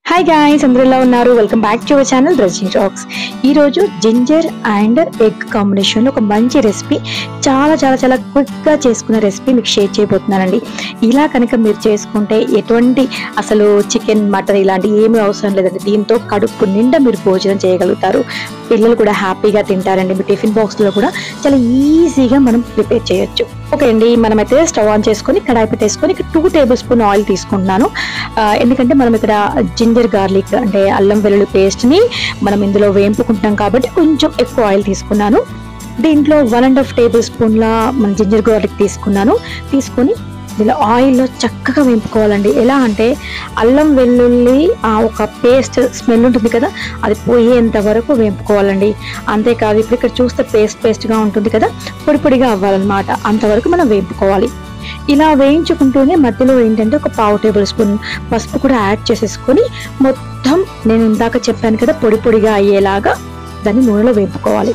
hi guys అందరూ ఎలా ఉన్నారు welcome back to our channel Rajani talks ఈ రోజు జింజర్ అండ్ ఎగ్ కాంబినేషన్ లో ఒక మంచి రెసిపీ చాలా చాలా చాలా క్విక్ గా చేసుకున్న రెసిపీ మీకు షేర్ చేయబోతున్నానండి ఇలా కనుక మీరు చేసుకుంటే ఎటువంటి అసలు చికెన్ మటన్ ఇలాంటి ఏమీ అవసరం లేదండి దీంతో కడుపు నిండా మీరు భోజనం చేయగలుగుతారు పిల్లలు కూడా హ్యాపీగా తింటారండి మీ టిఫిన్ బాక్స్ లో కూడా చాలా ఈజీగా మనం ప్రిపేర్ చేయొచ్చు ఓకే అండి మనమైతే స్టవ్ ఆన్ చేసుకొని కడాయి పెట్టేసుకొని ఇక్కడ టూ టేబుల్ స్పూన్ ఆయిల్ తీసుకుంటున్నాను ఆ, ఎందుకంటే మనం ఇక్కడ జింజర్ గార్లిక్ అంటే అల్లం వెల్లుల్లి పేస్ట్ ని మనం ఇందులో వేంపుకుంటాం కాబట్టి కొంచెం ఎక్కువ ఆయిల్ తీసుకున్నాను దీంట్లో వన్ అండ్ హాఫ్ టేబుల్ స్పూన్ల మన జింజర్ గార్లిక్ తీసుకున్నాను తీసుకొని దీనిలో ఆయిల్లో చక్కగా వేంపుకోవాలండి ఎలా అంటే అల్లం వెల్లుల్లి ఆ ఒక పేస్ట్ స్మెల్ ఉంటుంది కదా అది పోయేంత వరకు వేంపుకోవాలండి అంతేకాదు ఇప్పుడు ఇక్కడ చూస్తే పేస్ట్ పేస్ట్గా ఉంటుంది కదా పొడి పొడిగా అవ్వాలన్నమాట అంతవరకు మనం వేంపుకోవాలి ఇలా వేయించుకుంటూనే మధ్యలో ఏంటంటే ఒక పావు టేబుల్ స్పూన్ పసుపు కూడా యాడ్ చేసేసుకొని మొత్తం నేను ఇందాక చెప్పాను కదా పొడి పొడిగా అయ్యేలాగా దాన్ని నూనెలో వేపుకోవాలి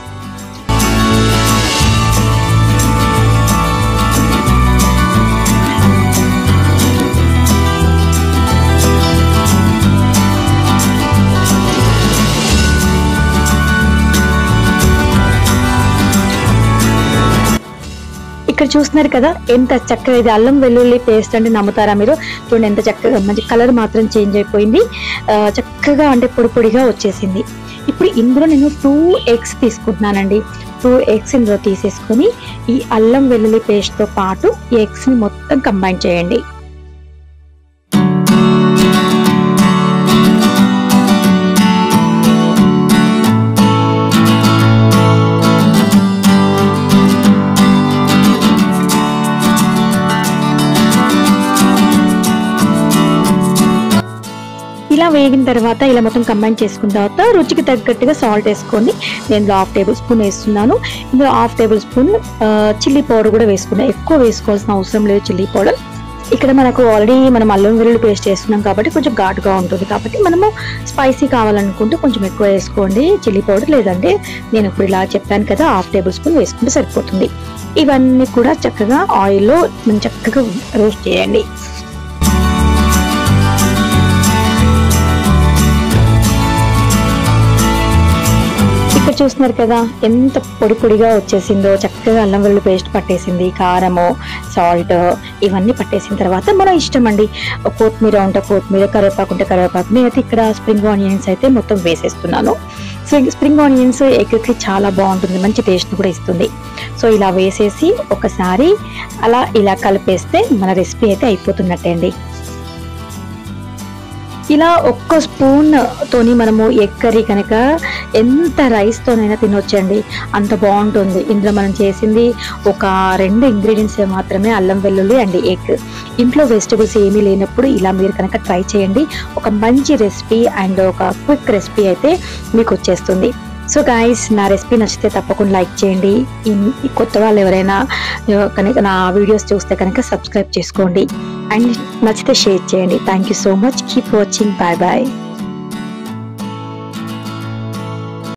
ఇక్కడ చూస్తున్నారు కదా ఎంత చక్కగా ఇది అల్లం వెల్లుల్లి పేస్ట్ అంటే నమ్ముతారా మీరు చూడండి ఎంత చక్కగా మంచి కలర్ మాత్రం చేంజ్ అయిపోయింది ఆ, చక్కగా అంటే పొడి పొడిగా వచ్చేసింది ఇప్పుడు ఇందులో నేను టూ ఎగ్స్ తీసుకుంటున్నానండి టూ ఎగ్స్ ఇందులో తీసేసుకొని ఈ అల్లం వెల్లుల్లి పేస్ట్తో పాటు ఈ ఎగ్స్ని మొత్తం కంబైన్ చేయండి ఇలా వేగిన తర్వాత ఇలా మొత్తం కంబైన్ చేసుకున్న తర్వాత రుచికి తగ్గట్టుగా సాల్ట్ వేసుకోండి నేను ఇందులో హాఫ్ టేబుల్ స్పూన్ వేస్తున్నాను ఇందులో half tablespoon chilli powder కూడా వేసుకున్నాను ఎక్కువ వేసుకోవాల్సిన అవసరం లేదు చిల్లీ పౌడర్ ఇక్కడ మనకు ఆల్రెడీ మనం అల్లం వెల్లుల్లి పేస్ట్ వేస్తున్నాం కాబట్టి కొంచెం ఘాటుగా ఉంటుంది కాబట్టి మనము స్పైసీ కావాలనుకుంటే కొంచెం ఎక్కువ వేసుకోండి చిల్లీ పౌడర్ లేదంటే నేను ఇప్పుడు ఇలా చెప్పాను కదా హాఫ్ టేబుల్ స్పూన్ వేసుకుంటే సరిపోతుంది ఇవన్నీ కూడా చక్కగా ఆయిల్లో మనం చక్కగా రోస్ట్ చేయండి ఇక్కడ చూస్తున్నారు కదా ఎంత పొడి పొడిగా వచ్చేసిందో చక్కగా అల్లం వెల్లుల్లి పేస్ట్ పట్టేసింది కారము సాల్ట్ ఇవన్నీ పట్టేసిన తర్వాత మన ఇష్టం అండి కొత్తిమీర ఉంటే కొత్తిమీర కరివేపాకు ఉంటే కరివేపాకు నేనైతే ఇక్కడ స్ప్రింగ్ ఆనియన్స్ అయితే మొత్తం వేసేస్తున్నాను సో స్ప్రింగ్ ఆనియన్స్ ఎగ్కి చాలా బాగుంటుంది మంచి టేస్ట్ కూడా ఇస్తుంది సో ఇలా వేసేసి ఒకసారి అలా ఇలా కలిపేస్తే మన రెసిపీ అయితే అయిపోతున్నట్టే అండి ఇలా ఒక్క స్పూన్ తోని మనము ఎగ్ కర్రీ కనుక ఎంత రైస్తోనైనా తినొచ్చండి అంత బాగుంటుంది ఇందులో మనం చేసింది ఒక రెండు ఇంగ్రీడియంట్స్ మాత్రమే అల్లం వెల్లుల్లి అండ్ ఎగ్ ఇంట్లో వెజిటబుల్స్ ఏమీ లేనప్పుడు ఇలా మీరు కనుక ట్రై చేయండి ఒక మంచి రెసిపీ అండ్ ఒక క్విక్ రెసిపీ అయితే మీకు వచ్చేస్తుంది సో గాయస్ నా రెసిపీ నచ్చితే తప్పకుండా లైక్ చేయండి ఈ- ఈ కొత్త వాళ్ళు ఎవరైనా ఆ, కనుక నా వీడియోస్ చూస్తే కనుక సబ్స్క్రైబ్ చేసుకోండి అండ్ నచ్చితే షేర్ చేయండి thank you so much keep watching bye bye